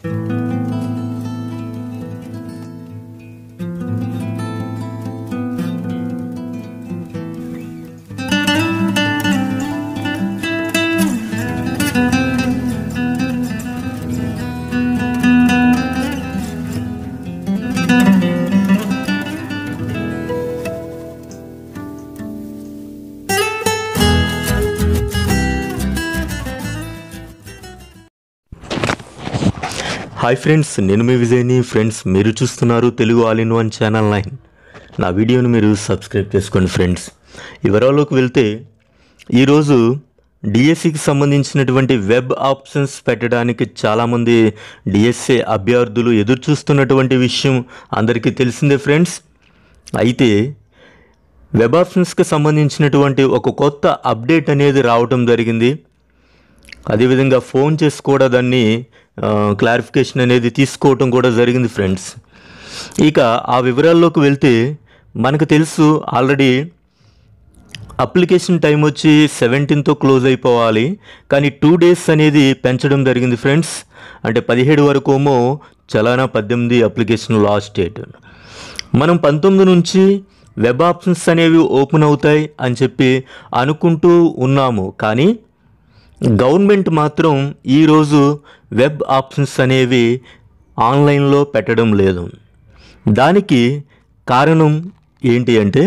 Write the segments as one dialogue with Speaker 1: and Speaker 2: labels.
Speaker 1: Hi friends నేను మీ విజయ్ని friends మీరు చూస్తున్నారు Telugu all in one channel నైన్ నా వీడియోని మీరు సబ్స్క్రైబ్ చేసుకోండి ఫ్రెండ్స్ వివరాల్లోకి వెళ్తే ఈరోజు డిఎస్సికి సంబంధించినటువంటి వెబ్ ఆప్షన్స్ పెట్టడానికి చాలామంది డిఎస్సి అభ్యర్థులు ఎదురు చూస్తున్నటువంటి విషయం అందరికీ తెలిసిందే ఫ్రెండ్స్ అయితే వెబ్ ఆప్షన్స్కి సంబంధించినటువంటి ఒక కొత్త అప్డేట్ అనేది రావటం జరిగింది అదేవిధంగా ఫోన్ చేసి కూడా దాన్ని క్లారిఫికేషన్ అనేది తీసుకోవటం కూడా జరిగింది ఫ్రెండ్స్ ఇక ఆ వివరాల్లోకి వెళ్తే మనకు తెలుసు ఆల్రెడీ అప్లికేషన్ టైం వచ్చి సెవెంటీన్తో క్లోజ్ అయిపోవాలి కానీ టూ డేస్ అనేది పెంచడం జరిగింది ఫ్రెండ్స్ అంటే పదిహేడు వరకు ఏమో చలానా పద్దెనిమిది అప్లికేషన్ లాస్ట్ డేట్ మనం పంతొమ్మిది నుంచి వెబ్ ఆప్షన్స్ అనేవి ఓపెన్ అవుతాయి అని చెప్పి అనుకుంటూ ఉన్నాము కానీ గవర్నమెంట్ మాత్రం ఈరోజు వెబ్ ఆప్షన్స్ అనేవి ఆన్లైన్లో పెట్టడం లేదు దానికి కారణం ఏంటి అంటే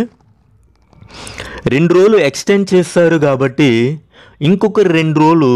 Speaker 1: రెండు రోజులు ఎక్స్టెండ్ చేస్తారు కాబట్టి ఇంకొక రెండు రోజులు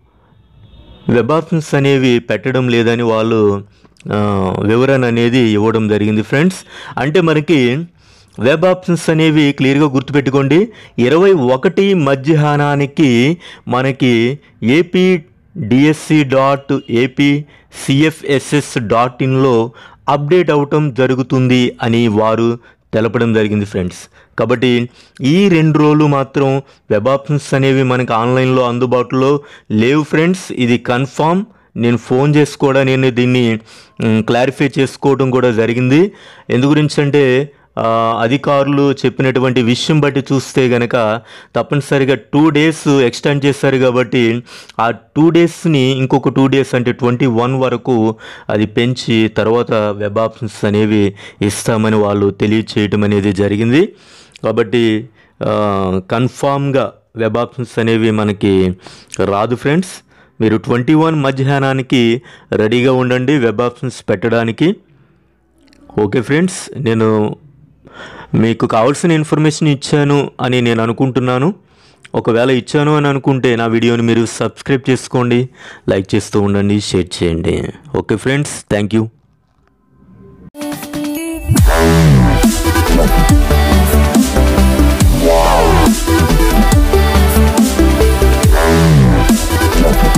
Speaker 1: వెబ్ ఆప్షన్స్ అనేవి పెట్టడం లేదని వాళ్ళు ఆ, వివరణ అనేది ఇవ్వడం జరిగింది ఫ్రెండ్స్ అంటే మనకి వెబ్ ఆప్షన్స్ అనేవి క్లియర్గా గుర్తుపెట్టుకోండి ఇరవై ఒకటి మధ్యాహ్నానికి మనకి AP DSC dot AP CFSS dot ఇన్లో అప్డేట్ అవటం జరుగుతుంది అని వారు తెలపడం జరిగింది ఫ్రెండ్స్ కాబట్టి ఈ రెండు రోజులు మాత్రం వెబ్ ఆప్షన్స్ అనేవి మనకి ఆన్లైన్లో అందుబాటులో లేవు ఫ్రెండ్స్ ఇది కన్ఫామ్ నేను ఫోన్ చేసి కూడా నేను దీన్ని క్లారిఫై చేసుకోవడం కూడా జరిగింది ఎందు గురించి అంటే ఆ, అధికారులు చెప్పినటువంటి విషయం బట్టి చూస్తే గనక తప్పనిసరిగా టూ డేస్ ఎక్స్టెండ్ చేస్తారు కాబట్టి ఆ టూ డేస్ని ఇంకొక టూ డేస్ అంటే ట్వంటీ వన్ వరకు అది పెంచి తర్వాత వెబ్ ఆప్షన్స్ అనేవి ఇస్తామని వాళ్ళు తెలియచేయటం అనేది జరిగింది కాబట్టి కన్ఫామ్గా వెబ్ ఆప్షన్స్ అనేవి మనకి రాదు ఫ్రెండ్స్ మీరు ట్వంటీ వన్ మధ్యాహ్నానికి రెడీగా ఉండండి వెబ్ ఆప్షన్స్ పెట్టడానికి ఓకే ఫ్రెండ్స్ నేను మీకు కావాల్సిన ఇన్ఫర్మేషన్ ఇచ్చాను అని నేను అనుకుంటున్నాను ఒకవేళ ఇచ్చాను అని అనుకుంటే నా వీడియోని మీరు సబ్స్క్రైబ్ చేసుకోండి లైక్ చేస్తూ ఉండండి షేర్ చేయండి okay friends thank you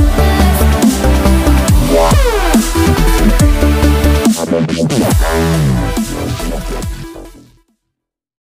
Speaker 2: Wow.